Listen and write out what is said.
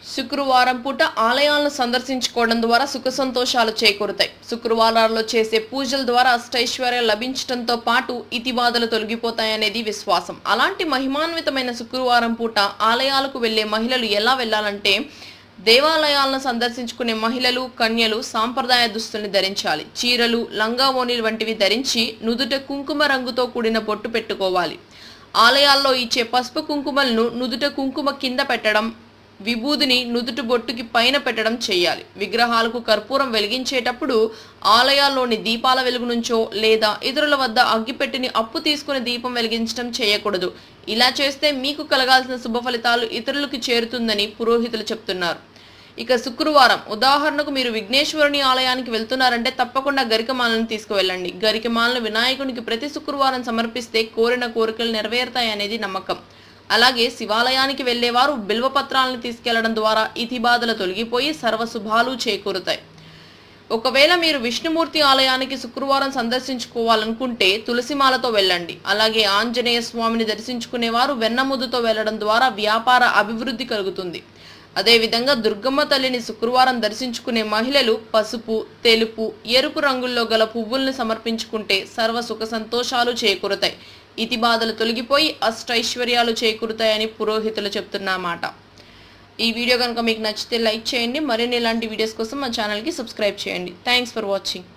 శుక్రవారం పూట ఆలయాలను సందర్శించుకోవడం ద్వారా సుఖ సంతోషాలు చేకూరుతాయి శుక్రవారాల్లో చేసే పూజల ద్వారా అష్టైశ్వర్యం లభించడంతో పాటు ఇతిబాధలు తొలగిపోతాయనేది విశ్వాసం అలాంటి మహిమాన్వితమైన శుక్రవారం పూట ఆలయాలకు వెళ్లే మహిళలు ఎలా వెళ్ళాలంటే దేవాలయాలను సందర్శించుకునే మహిళలు కన్యలు సాంప్రదాయ దుస్తుల్ని ధరించాలి చీరలు లంగా ఓణీలు వంటివి ధరించి నుదుట కుంకుమ రంగుతో కూడిన బొట్టు పెట్టుకోవాలి ఆలయాల్లో ఇచ్చే పసుపు కుంకుమలను నుదుట కుంకుమ కింద పెట్టడం విభూదిని నుదుటి బొట్టుకి పైన పెట్టడం చేయాలి విగ్రహాలకు కర్పూరం వెలిగించేటప్పుడు ఆలయాల్లోని దీపాల వెలుగు నుంచో లేదా ఇతరుల వద్ద అగ్గిపెట్టిని అప్పు తీసుకుని దీపం వెలిగించడం చేయకూడదు ఇలా చేస్తే మీకు కలగాల్సిన శుభ ఫలితాలు ఇతరులకు చేరుతుందని పురోహితులు చెప్తున్నారు ఇక శుక్రవారం ఉదాహరణకు మీరు విఘ్నేశ్వరుని ఆలయానికి వెళ్తున్నారంటే తప్పకుండా గరికమాలను తీసుకువెళ్ళండి గరికమాలను వినాయకునికి ప్రతి శుక్రవారం సమర్పిస్తే కోరిన కోరికలు నెరవేరుతాయనేది నమ్మకం అలాగే శివాలయానికి వెళ్లేవారు బిల్వపత్రాలను తీసుకెళ్లడం ద్వారా ఇతి బాధలు తొలగిపోయి సర్వశుభాలు చేకూరుతాయి ఒకవేళ మీరు విష్ణుమూర్తి ఆలయానికి శుక్రవారం సందర్శించుకోవాలనుకుంటే తులసిమాలతో వెళ్ళండి అలాగే ఆంజనేయ స్వామిని దర్శించుకునేవారు వెన్నముద్దుతో వెళ్లడం ద్వారా వ్యాపార అభివృద్ధి కలుగుతుంది అదేవిధంగా దుర్గమ్మ తల్లిని శుక్రవారం దర్శించుకునే మహిళలు పసుపు తెలుపు ఎరుపు రంగుల్లో గల పువ్వుల్ని సమర్పించుకుంటే సర్వ సుఖ సంతోషాలు చేకూరుతాయి ఇతి బాధలు తొలగిపోయి అష్టైశ్వర్యాలు చేకూరుతాయని పురోహితులు చెప్తున్నమాట ఈ వీడియో కనుక మీకు నచ్చితే లైక్ చేయండి మరిన్ని ఇలాంటి వీడియోస్ కోసం మా ఛానల్కి సబ్స్క్రైబ్ చేయండి థ్యాంక్స్ ఫర్ వాచింగ్